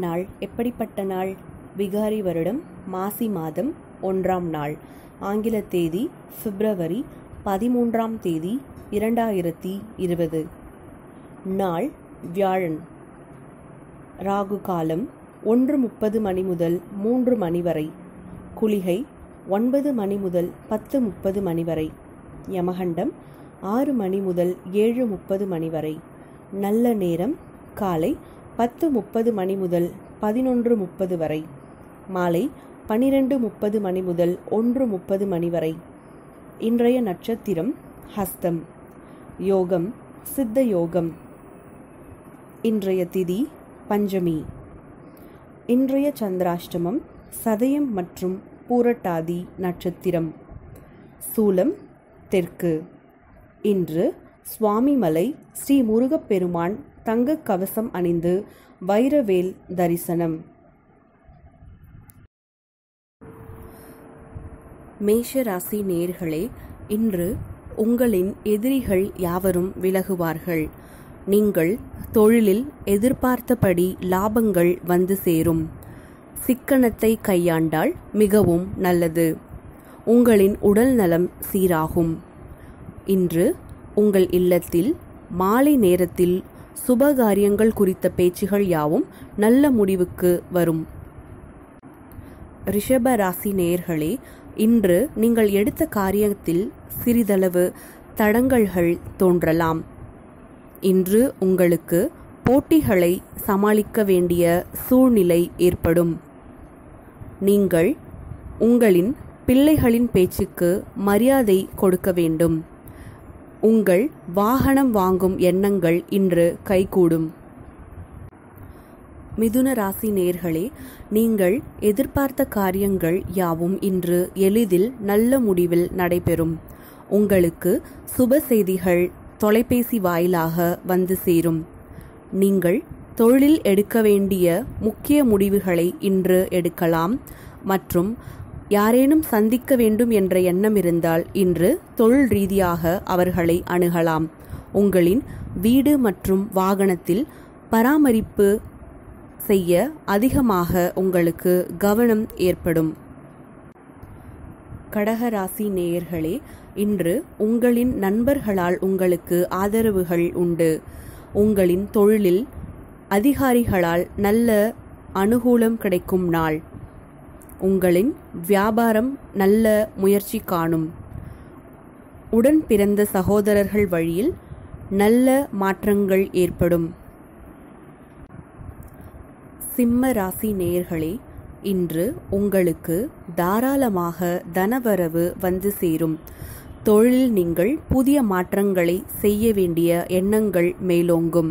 நாள் எப்படிப்பட்ட நாள் விகாரி வருடம் மாசி மாதம் ஒன்றாம் நாள் ஆங்கில தேதி பிப்ரவரி பதிமூன்றாம் தேதி இரண்டாயிரத்தி இருபது நாள் வியாழன் ராகு காலம் ஒன்று முப்பது மணி முதல் மூன்று மணி வரை குளிகை ஒன்பது மணி முதல் பத்து முப்பது மணி வரை யமகண்டம் ஆறு மணி முதல் ஏழு முப்பது மணி வரை நல்ல நேரம் காலை பத்து முப்பது மணி முதல் பதினொன்று முப்பது வரை மாலை பனிரெண்டு முப்பது மணி முதல் ஒன்று முப்பது மணி வரை இன்றைய நட்சத்திரம் ஹஸ்தம் யோகம் சித்த யோகம் இன்றைய திதி பஞ்சமி இன்றைய சந்திராஷ்டமம் சதயம் மற்றும் பூரட்டாதி நட்சத்திரம் சூலம் தெற்கு இன்று சுவாமிமலை ஸ்ரீ முருகப்பெருமான் தங்கக் கவசம் அணிந்து வைரவேல் தரிசனம் மேஷ ராசி நேர்களே இன்று உங்களின் எதிரிகள் யாவரும் விலகுவார்கள் நீங்கள் தொழிலில் எதிர்பார்த்தபடி லாபங்கள் வந்து சேரும் சிக்கனத்தை கையாண்டால் மிகவும் நல்லது உங்களின் உடல் நலம் சீராகும் இன்று உங்கள் இல்லத்தில் மாலை நேரத்தில் சுபகாரியங்கள் குறித்த பேச்சுகள் யாவும் நல்ல முடிவுக்கு வரும் ரிஷப ராசி நேயர்களே இன்று நீங்கள் எடுத்த காரியத்தில் சிறிதளவு தடங்கல்கள் தோன்றலாம் இன்று உங்களுக்கு போட்டிகளை சமாளிக்க வேண்டிய சூழ்நிலை ஏற்படும் நீங்கள் உங்களின் பிள்ளைகளின் பேச்சுக்கு மரியாதை கொடுக்க வேண்டும் உங்கள் வாகனம் வாங்கும் எண்ணங்கள் இன்று கைகூடும் மிதுன ராசி நேர்களே நீங்கள் எதிர்பார்த்த காரியங்கள் யாவும் இன்று எளிதில் நல்ல முடிவில் நடைபெறும் உங்களுக்கு சுப செய்திகள் தொலைபேசி வாயிலாக வந்து சேரும் நீங்கள் தொழிலில் எடுக்க வேண்டிய முக்கிய முடிவுகளை இன்று எடுக்கலாம் மற்றும் யாரேனும் சந்திக்க வேண்டும் என்ற எண்ணம் இருந்தால் இன்று தொழில் ரீதியாக அவர்களை அணுகலாம் உங்களின் வீடு மற்றும் வாகனத்தில் பராமரிப்பு செய்ய அதிகமாக உங்களுக்கு கவனம் ஏற்படும் கடகராசி நேயர்களே இன்று உங்களின் நண்பர்களால் உங்களுக்கு ஆதரவுகள் உண்டு உங்களின் தொழிலில் அதிகாரிகளால் நல்ல அனுகூலம் கிடைக்கும் நாள் உங்களின் வியாபாரம் நல்ல முயற்சி காணும் உடன் பிறந்த சகோதரர்கள் வழியில் நல்ல மாற்றங்கள் ஏற்படும் சிம்ம ராசி நேயர்களே இன்று உங்களுக்கு தாராளமாக தனவரவு வந்து சேரும் தொழிலில் நீங்கள் புதிய மாற்றங்களை செய்ய வேண்டிய எண்ணங்கள் மேலோங்கும்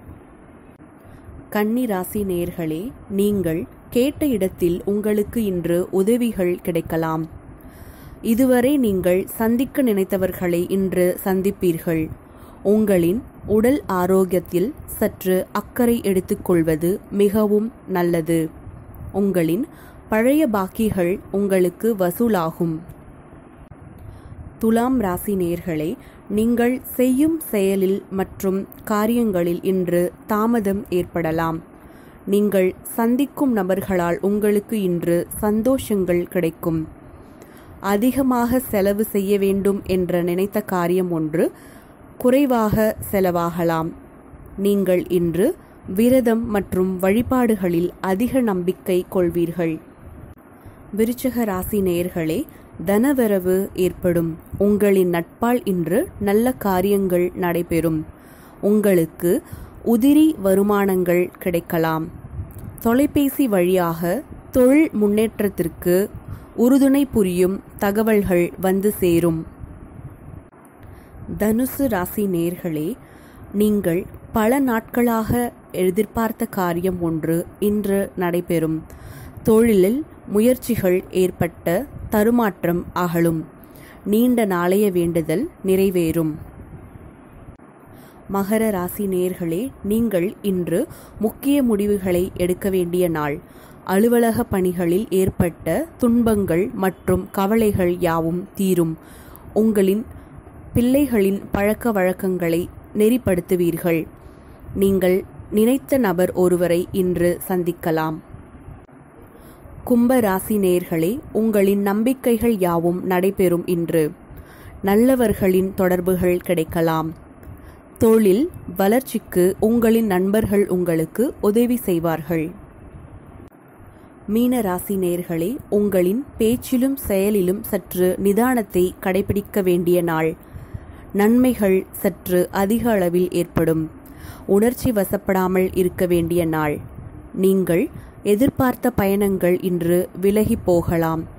கன்னி ராசி நேயர்களே நீங்கள் கேட்ட இடத்தில் உங்களுக்கு இன்று உதவிகள் கிடைக்கலாம் இதுவரை நீங்கள் சந்திக்க நினைத்தவர்களை இன்று சந்திப்பீர்கள் உங்களின் உடல் ஆரோக்கியத்தில் சற்று அக்கறை எடுத்துக்கொள்வது மிகவும் நல்லது உங்களின் பழைய பாக்கிகள் உங்களுக்கு வசூலாகும் துலாம் ராசி நேர்களே நீங்கள் செய்யும் செயலில் மற்றும் காரியங்களில் இன்று தாமதம் ஏற்படலாம் நீங்கள் சந்திக்கும் நபர்களால் உங்களுக்கு இன்று சந்தோஷங்கள் கிடைக்கும் அதிகமாக செலவு செய்ய வேண்டும் என்ற நினைத்த காரியம் ஒன்று குறைவாக செலவாகலாம் நீங்கள் இன்று விரதம் மற்றும் வழிபாடுகளில் அதிக நம்பிக்கை கொள்வீர்கள் விருச்சக ராசி நேயர்களே தனவரவு ஏற்படும் உங்களின் நட்பால் இன்று நல்ல காரியங்கள் நடைபெறும் உங்களுக்கு உதிரி வருமானங்கள் கிடைக்கலாம் தொலைபேசி வழியாக தொழில் முன்னேற்றத்திற்கு உறுதுணை புரியும் தகவல்கள் வந்து சேரும் தனுசு ராசி நேர்களே நீங்கள் பல நாட்களாக எதிர்பார்த்த காரியம் ஒன்று இன்று நடைபெறும் தொழிலில் முயற்சிகள் ஏற்பட்ட தருமாற்றம் அகலும் நீண்ட நாளைய வேண்டுதல் நிறைவேறும் மகர ராசி நேர்களே நீங்கள் இன்று முக்கிய முடிவுகளை எடுக்க வேண்டிய நாள் அலுவலக பணிகளில் ஏற்பட்ட துன்பங்கள் மற்றும் கவலைகள் யாவும் தீரும் உங்களின் பிள்ளைகளின் பழக்க வழக்கங்களை நெறிப்படுத்துவீர்கள் நீங்கள் நினைத்த நபர் ஒருவரை இன்று சந்திக்கலாம் கும்ப ராசி நேயர்களே உங்களின் நம்பிக்கைகள் யாவும் நடைபெறும் இன்று நல்லவர்களின் தொடர்புகள் கிடைக்கலாம் தொழில் வளர்ச்சிக்கு உங்களின் நண்பர்கள் உங்களுக்கு உதவி செய்வார்கள் மீன ராசி நேயர்களே உங்களின் பேச்சிலும் செயலிலும் சற்று நிதானத்தை கடைபிடிக்க வேண்டிய நாள் நன்மைகள் சற்று அதிக அளவில் ஏற்படும் உணர்ச்சி வசப்படாமல் இருக்க வேண்டிய நாள் நீங்கள் எதிர்பார்த்த பயணங்கள் இன்று விலகி போகலாம்